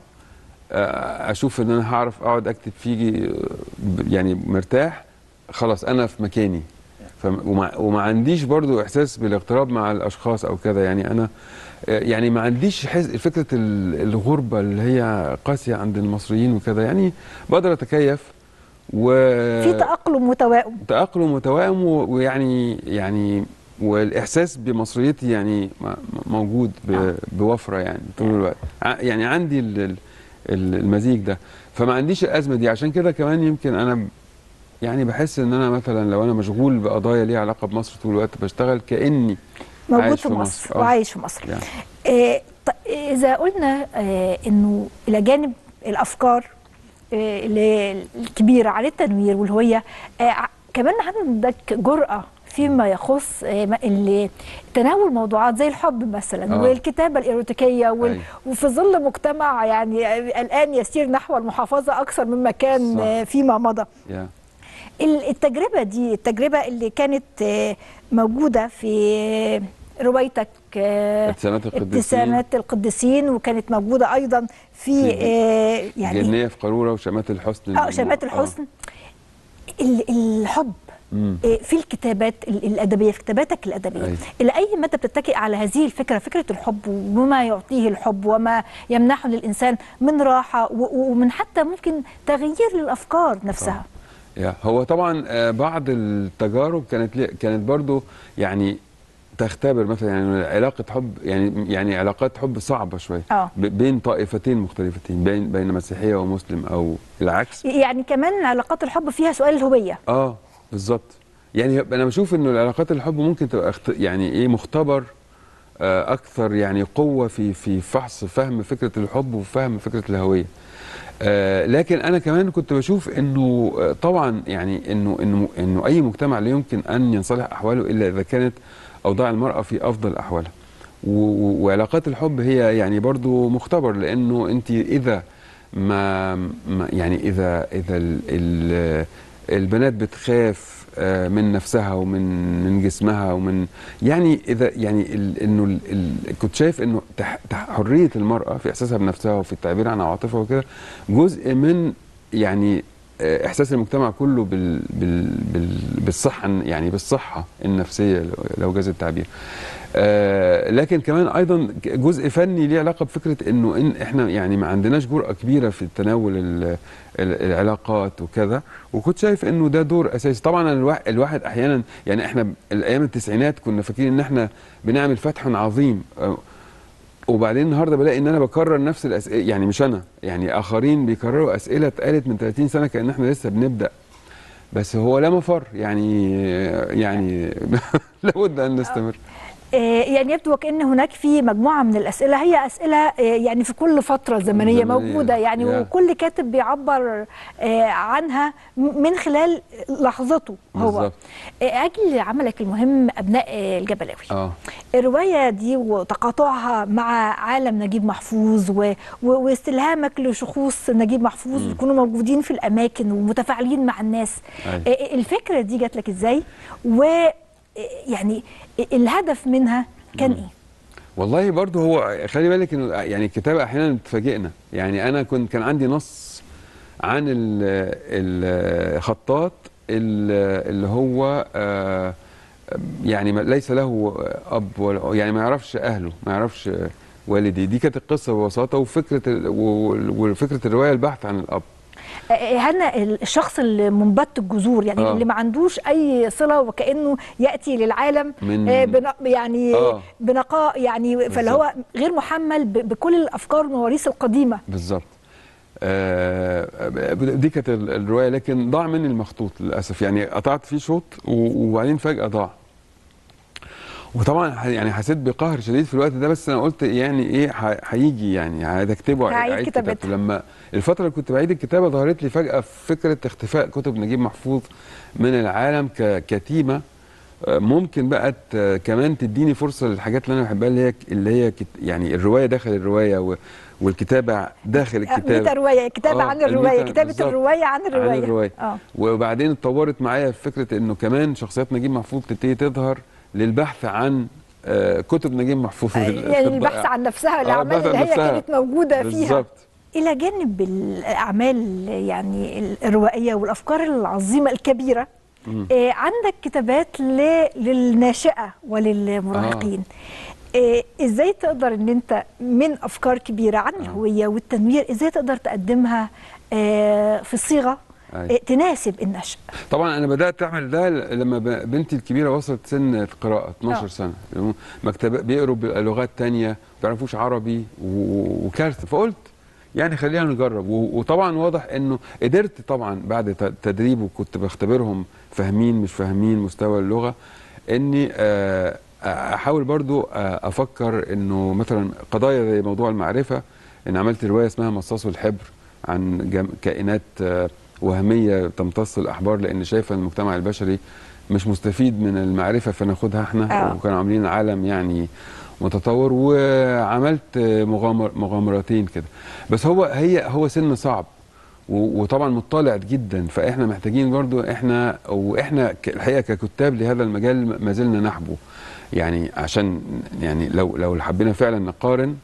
آه، اشوف ان انا هعرف اقعد اكتب فيه ب- يعني مرتاح خلاص انا في مكاني فم- وما, وما عنديش برضو احساس بالاغتراب مع الاشخاص او كده يعني انا آه، يعني ما عنديش حس فكره ال- الغربه اللي هي قاسيه عند المصريين وكده يعني بقدر اتكيف و في تاقلم وتوائم تأقلم متوائم و- ويعني يعني والاحساس بمصريتي يعني م- موجود ب- آه. بوفره يعني طول الوقت ع- يعني عندي ال- ال- ال- المزيج ده فما عنديش الازمه دي عشان كده كمان يمكن انا ب- يعني بحس ان انا مثلا لو انا مشغول بقضايا ليها علاقه بمصر طول الوقت بشتغل كاني موجود عايش في في مصر مصر. آه. وعايش في مصر يعني آه، ط- إذا قلنا آه، إنه إلى جانب الأفكار آه، اللي- الكبيرة عن التنوير والهوية آه، ع- كمان عندك جرأة فيما يخص آه، ما- اللي- تناول موضوعات زي الحب مثلا آه. والكتابة الإيروتيكية وال... أيوة. وفي ظل مجتمع يعني آه، الآن يسير نحو المحافظة أكثر مما كان صح. آه، فيما مضى يا ال- التجربة دي التجربة اللي كانت آه، موجودة في روايتك آه، ابتسامات القديسين. ابتسامات القديسين وكانت موجودة أيضا في في آه، يعني جنيه في قاروره وشمات الحسن اه شمات الحسن ال- الحب مم. آه، في الكتابات ال- الأدبية في كتاباتك الأدبية أيوة. إلى أي مدى بتتكئ على هذه الفكرة فكرة الحب وما يعطيه الحب وما يمنحه للإنسان من راحة و- ومن حتى ممكن تغيير للأفكار نفسها يا هو طبعا آه، بعض التجارب كانت لي- كانت برضو يعني تختبر مثلا يعني علاقة حب يعني يعني علاقات حب صعبة شوية آه. ب- بين طائفتين مختلفتين بين بين مسيحية ومسلم أو العكس يعني كمان علاقات الحب فيها سؤال الهوية اه بالظبط يعني انا بشوف انه العلاقات الحب ممكن تبقى اخت... يعني ايه مختبر آه، اكثر يعني قوه في في فحص فهم فكره الحب وفهم فكره الهويه آه، لكن انا كمان كنت بشوف انه آه، طبعا يعني انه انه انه اي مجتمع لا يمكن ان ينصلح احواله الا اذا كانت اوضاع المراه في افضل احوالها و- و- وعلاقات الحب هي يعني برضو مختبر لانه انت اذا ما, ما يعني اذا اذا ال ال البنات بتخاف آه، من نفسها ومن من جسمها ومن يعني اذا يعني ال- انه ال- ال- كنت شايف انه تح تح حريه المراه في احساسها بنفسها وفي التعبير عن عواطفها وكده جزء من يعني آه، احساس المجتمع كله بال بال بال بالصحه يعني بالصحه النفسيه لو- لو جاز التعبير آه، لكن كمان ايضا جزء فني ليه علاقه بفكره انه ان احنا يعني ما عندناش جرأه كبيره في تناول ال- ال- العلاقات وكذا وكنت شايف انه ده دور اساسي طبعا الوا- الواحد احيانا يعني احنا الايام التسعينات كنا فاكرين ان احنا بنعمل فتح عظيم آه، وبعدين النهارده بلاقي ان انا بكرر نفس الاسئله يعني مش انا يعني اخرين بيكرروا اسئله اتقالت من 30 سنه كان احنا لسه بنبدا بس هو لا مفر يعني يعني لابد ان نستمر آه، يعني يبدو وكأن هناك في مجموعة من الأسئلة هي أسئلة آه، يعني في كل فترة زمنية زمنية، موجودة يعني يا. وكل كاتب بيعبر آه، عنها م- من خلال لحظته هو بالظبط. آه، أجل عملك المهم أبناء آه، الجبلاوي اه الرواية دي وتقاطعها مع عالم نجيب محفوظ و... و... واستلهامك لشخوص نجيب محفوظ يكونوا موجودين في الأماكن ومتفاعلين مع الناس أيوة. آه، الفكرة دي جات لك إزاي و آه، يعني الهدف منها كان إيه؟ والله برضه هو خلي بالك انه يعني الكتابه احيانا بتفاجئنا يعني انا كنت كان عندي نص عن ال- الخطاط ال- اللي هو آه، يعني ما- ليس له اب ولا يعني ما يعرفش اهله ما يعرفش والدي دي كانت القصه ببساطه وفكره ال- و- وفكره الروايه البحث عن الاب آه، هنا الشخص اللي منبت الجذور يعني آه. اللي ما عندوش اي صله وكانه ياتي للعالم من- آه، بن- يعني آه. بنقاء يعني فاللي هو غير محمل ب- بكل الافكار والمواريث القديمه بالظبط آه، دي كانت ال- الروايه لكن ضاع مني المخطوط للاسف يعني قطعت فيه شوط و- وبعدين فجاه ضاع وطبعا ح- يعني حسيت بقهر شديد في الوقت ده بس انا قلت يعني ايه ح- هيجي يعني هتكتبه هعيد كتابتها. لما الفتره اللي كنت بعيد الكتابه ظهرت لي فجاه فكره اختفاء كتب نجيب محفوظ من العالم ككتيمه آه، ممكن بقى ت- كمان تديني فرصه للحاجات اللي انا بحبها اللي هي اللي هي كت- يعني الروايه داخل الروايه و- والكتابه داخل الكتابه ميتا روايه كتابه آه، عن الروايه الميتا- كتابه بالظبط. الروايه عن الروايه عن الروايه اه وبعدين اتطورت معايا فكره انه كمان شخصيات نجيب محفوظ تبتدي تظهر للبحث عن آه، كتب نجيب محفوظ يعني البحث عن نفسها الاعمال البحث عن اللي هي نفسها. كانت موجوده فيها بالظبط الى جانب الاعمال يعني الروائيه والافكار العظيمه الكبيره آه عندك كتابات ل- للناشئه وللمراهقين آه ازاي تقدر ان انت من افكار كبيره عن الهويه والتنوير ازاي تقدر تقدمها آه في صيغه أيوة. آه تناسب النشأ طبعا انا بدات اعمل ده لما ب- بنتي الكبيره وصلت سن القراءه 12 آه. سنه مكتبات بيقروا بلغات تانية ما بيعرفوش عربي و- وكارثه فقلت يعني خلينا نجرب و- وطبعا واضح انه قدرت طبعا بعد ت- تدريب وكنت بختبرهم فاهمين مش فاهمين مستوى اللغه اني آه، احاول برضو آه، افكر انه مثلا قضايا زي موضوع المعرفه ان عملت روايه اسمها مصاص الحبر عن جم- كائنات آه، وهميه تمتص الاحبار لان شايفه المجتمع البشري مش مستفيد من المعرفه فناخدها احنا آه. وكانوا عاملين عالم يعني متطور وعملت مغامر مغامرتين كده بس هو هي هو سن صعب و- وطبعا مطلع جدا فاحنا محتاجين برضو احنا واحنا ك- الحقيقه ككتاب لهذا المجال ما زلنا نحبه يعني عشان يعني لو لو حبينا فعلا نقارن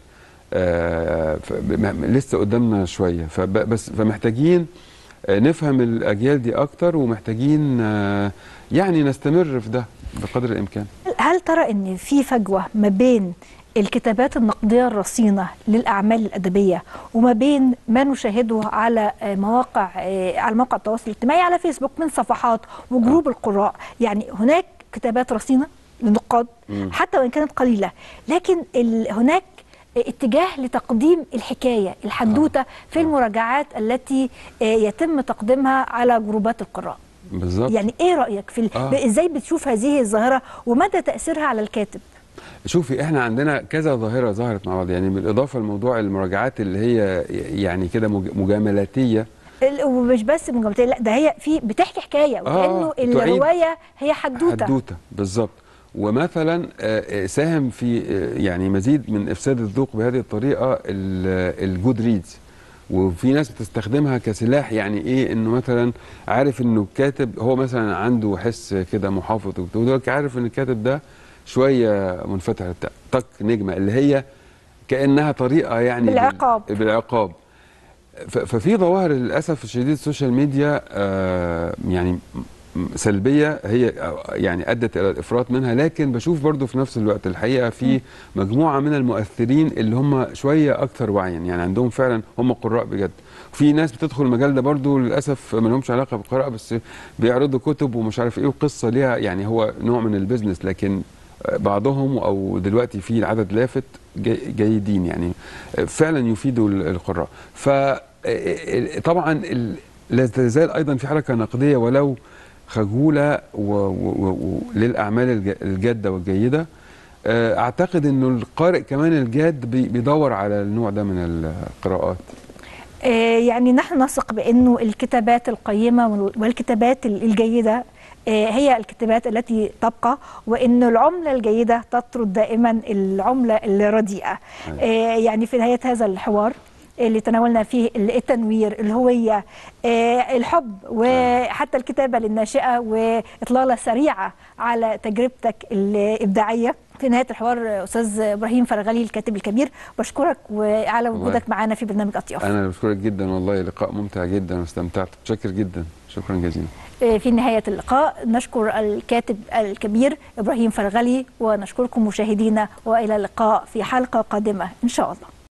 آه ف- ب- لسه قدامنا شويه فب- بس فمحتاجين آه، نفهم الاجيال دي اكتر ومحتاجين آه، يعني نستمر في ده بقدر الامكان هل ترى ان في فجوه ما بين الكتابات النقديه الرصينه للاعمال الادبيه وما بين ما نشاهده على آه، مواقع آه، على مواقع التواصل الاجتماعي على فيسبوك من صفحات وجروب القراء يعني هناك كتابات رصينه للنقاد حتى وان كانت قليله لكن ال- هناك اتجاه لتقديم الحكايه الحدوته في المراجعات التي آه، يتم تقديمها على جروبات القراء بالظبط يعني ايه رايك في ال... آه. ازاي بتشوف هذه الظاهره ومدى تاثيرها على الكاتب شوفي احنا عندنا كذا ظاهره ظهرت مع بعض يعني بالاضافه لموضوع المراجعات اللي هي يعني كده مج- مجاملاتيه ال- ومش بس مجاملتين لا ده هي في بتحكي حكايه وكانه تعيد. الروايه هي حدوته حدوته بالظبط ومثلا آه، آه، ساهم في آه، يعني مزيد من افساد الذوق بهذه الطريقه ال- الجود ريدز وفي ناس بتستخدمها كسلاح يعني ايه انه مثلا عارف انه الكاتب هو مثلا عنده حس كده محافظ وبتاع عارف ان الكاتب ده شويه منفتح بتاع طق نجمه اللي هي كانها طريقه يعني بال- بالعقاب. بالعقاب ف- ففي ظواهر للاسف الشديد السوشيال ميديا آه يعني م- سلبيه هي آه، يعني ادت الى الافراط منها لكن بشوف برضو في نفس الوقت الحقيقه في مجموعه من المؤثرين اللي هم شويه اكثر وعيا يعني عندهم فعلا هم قراء بجد في ناس بتدخل المجال ده برضو للاسف ما لهمش علاقه بالقراءه بس بيعرضوا كتب ومش عارف ايه وقصه ليها يعني هو نوع من البيزنس لكن بعضهم او دلوقتي في عدد لافت جي- جيدين يعني فعلا يفيدوا ال- القراء ف طبعا ال- لا تزال ايضا في حركه نقديه ولو خجوله و- و- و- للاعمال الج- الجاده والجيده آه، اعتقد انه القارئ كمان الجاد بي- بيدور على النوع ده من القراءات آه، يعني نحن نثق بأنه الكتابات القيمة وال- والكتابات ال- الجيدة آه، هي الكتابات التي تبقى وأن العملة الجيدة تطرد دائما العملة الرديئة آه، يعني في نهاية هذا الحوار اللي تناولنا فيه التنوير الهوية آه، الحب وحتى الكتابة للناشئة وإطلالة سريعة على تجربتك الإبداعية في نهاية الحوار أستاذ إبراهيم فرغلي الكاتب الكبير بشكرك وعلى الله. وجودك معنا في برنامج أطياف انا بشكرك جدا والله لقاء ممتع جدا واستمتعت شاكر جدا شكرا جزيلا في نهاية اللقاء نشكر الكاتب الكبير إبراهيم فرغلي ونشكركم مشاهدينا وإلى اللقاء في حلقة قادمة إن شاء الله